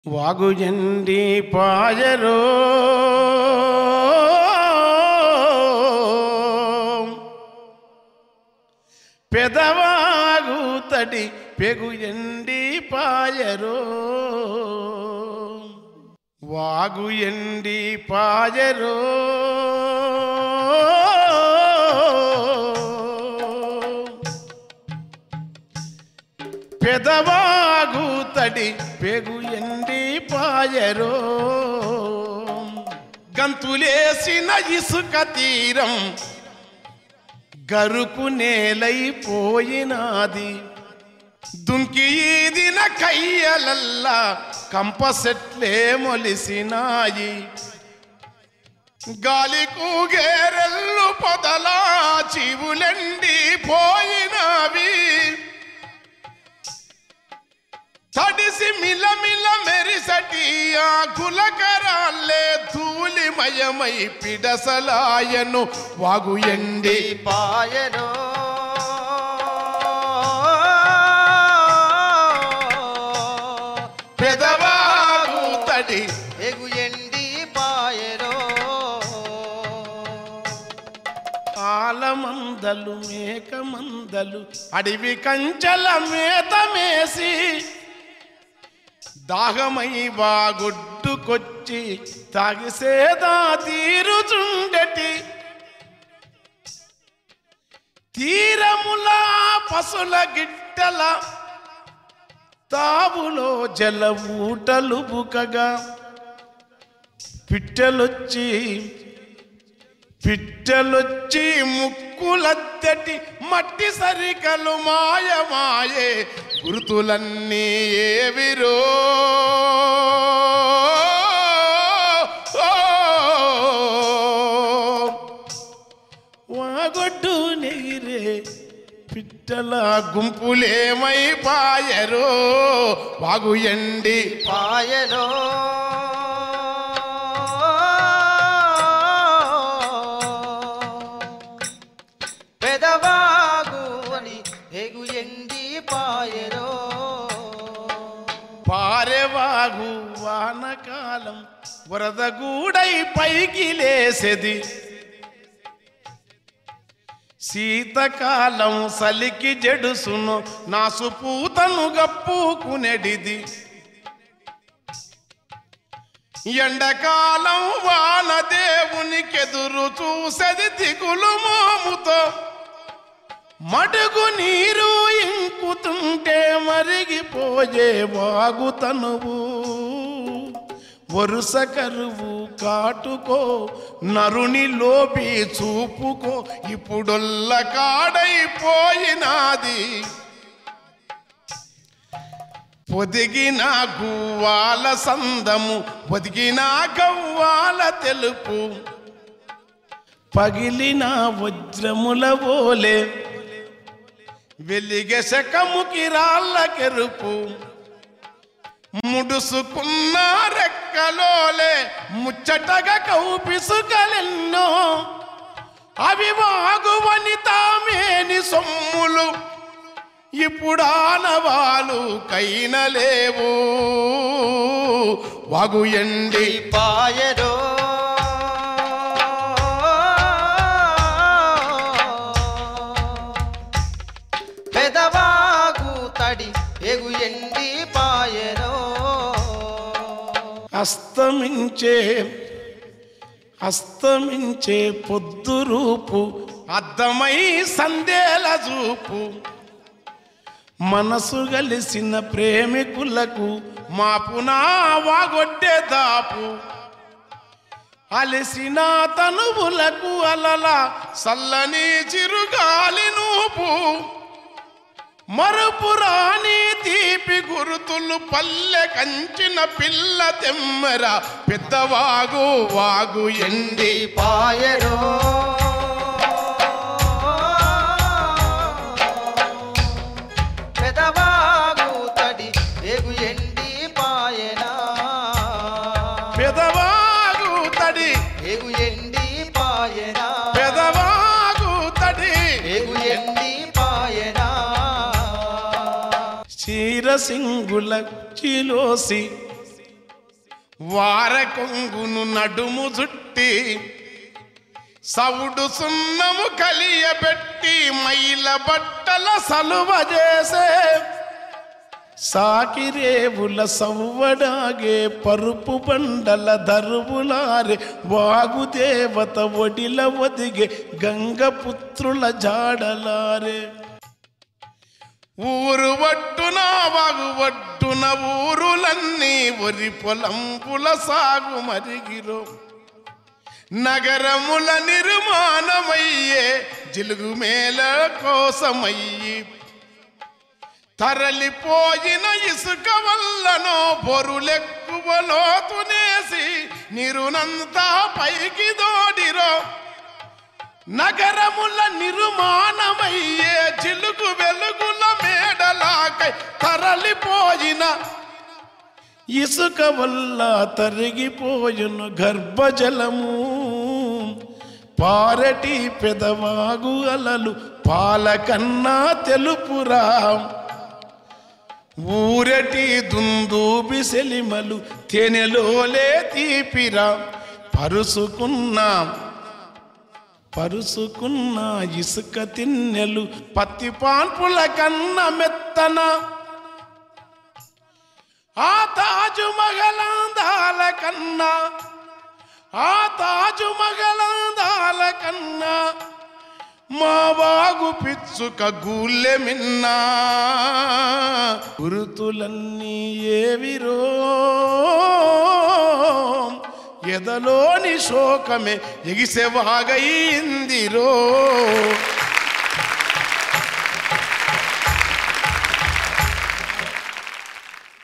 వాగుజండి పాయరో పెదవాగు తడి పెగు ఎండి పాయరో వాగు ఎండి పాయరో పెదవాగు తడి పెగు ఎండి పాయరో గంతులేసిన ఇసుక తీరం గరుకు నేలైపోయినాది దుంకి ఈదిన కయ్యలల్లా కంపసెట్లే మొలిసినాయి గాలి కూగేరెల్లు పొదలా చివులెండి పోయినవి తడిసి మిలమిల మెరిసటి ఆ కులకరాలే ధూళిమయమై పిడసలాయను వాగు ఎండి పాయరో పెదవాగు తడి ఎగు ఎండి పాయరో ఆలమందలు మేకమందలు అడవి కంచెల మేతమేసి దాహమై బాగొడ్డుకొచ్చి తాగిసేదా తీరుచుండటి తీరముల పసుల గిట్టల తావులో జల ఊటలు బుకగా పిట్టలొచ్చి పిట్టలొచ్చి ముక్కులద్దటి మట్టి సరికలు మాయమాయే గుర్తులన్నీ ఏవిరో వాగొడ్డు నెగిరే పిట్టల గుంపులేమై పాయరో వాగు ఎండి పాయరో పెదవాగు అని ఎగు ఎండి పాయరో పారెవాగు వానకాలం వరదగూడై పైకి లేసెది శీతకాలం సలికి జడుసును నాసుపూతను గప్పుకునెడిది ఎండకాలం వానదేవునికెదురు చూసెది దిగులు మోముతో మడుగు నీరు ఇంకుతుంటే మరిగిపోయే వాగుతనువు వరుస కరువు కాటుకో నరుని లోపి చూపుకో ఇప్పుడొల్ల కాడైపోయినాది పొదిగిన గువ్వాల సందము పొదిగిన గవ్వాల తెలుపు పగిలిన వజ్రముల ఓలే వెలిగె శకముకి రాళ్ళ కెరుపు ముడుసుకున్న రెక్కలోలే ముచ్చటగా కౌపిసుకలెన్నో అవి వాగువని తామేని సొమ్ములు ఇప్పుడానవాలు కైనలేవు వాగు ఎండి పాయరో పెదవాగు తడి ఎగు ఎండి పాయరో అస్తమించే అస్తమించే పొద్దు రూపు అద్దమై సందేల చూపు మనసు గలిసిన ప్రేమికులకు మాపునా వాగొడ్డే దాపు అలసిన తనువులకు అలల సల్లని చిరుగాలి నూపు మరుపురాని తీపి గురుతులు పల్లె కంచిన పిల్ల తెమ్మర పెద్దవాగు వాగు ఎండి పాయరో పెదవాగు తడి ఎగు ఎండి పాయనా పెదవాగు తడి ఎగు ఎండి పాయనా పెదవాగు తడి ఎగు ఎండి పాయనా క్షీరసింగుల చిలోసి వార కొంగును నడుము జుట్టి సవుడు సున్నము కలియబెట్టి మైల బట్టల సలువ చేసే సాకిరేవుల సవ్వడాగే పరుపు బండల దరువులారే వాగుదేవత ఒడిల ఒదిగే గంగపుత్రుల జాడలారే ఊరు ఒడ్డున వాగు ఒడ్డున ఊరులన్నీ ఒరి పొలంపుల సాగు మరిగిరో నగరముల నిర్మాణమయ్యే జిలుగు మేల కోసమయ్యి తరలిపోయిన ఇసుక వల్లనో బొరులెక్కువ లోతునేసి నిరునంతా పైకి దోడిరో నగరముల నిర్మాణమయ్యే చిలుకు వెలుగుల మేడలాకై తరలిపోయిన ఇసుక వల్ల తరిగిపోయును గర్భజలము పారటి పెదవాగు అలలు పాల కన్నా తెలుపురా ఊరటి దుందూబి సెలిమలు తేనెలోలే తీపిరా పరుసుకున్నా పరుసుకున్న ఇసుక తిన్నెలు పత్తి పాన్పుల కన్న మెత్తన ఆ తాజు మగలాందాల కన్నా ఆ తాజు మగలాందాల కన్నా మా బాగు పిచ్చుక గూళ్ళె మిన్నా గురుతులన్నీ ఏవిరో ఎదలోని శోకమే ఎగిసెవాగయిందిరో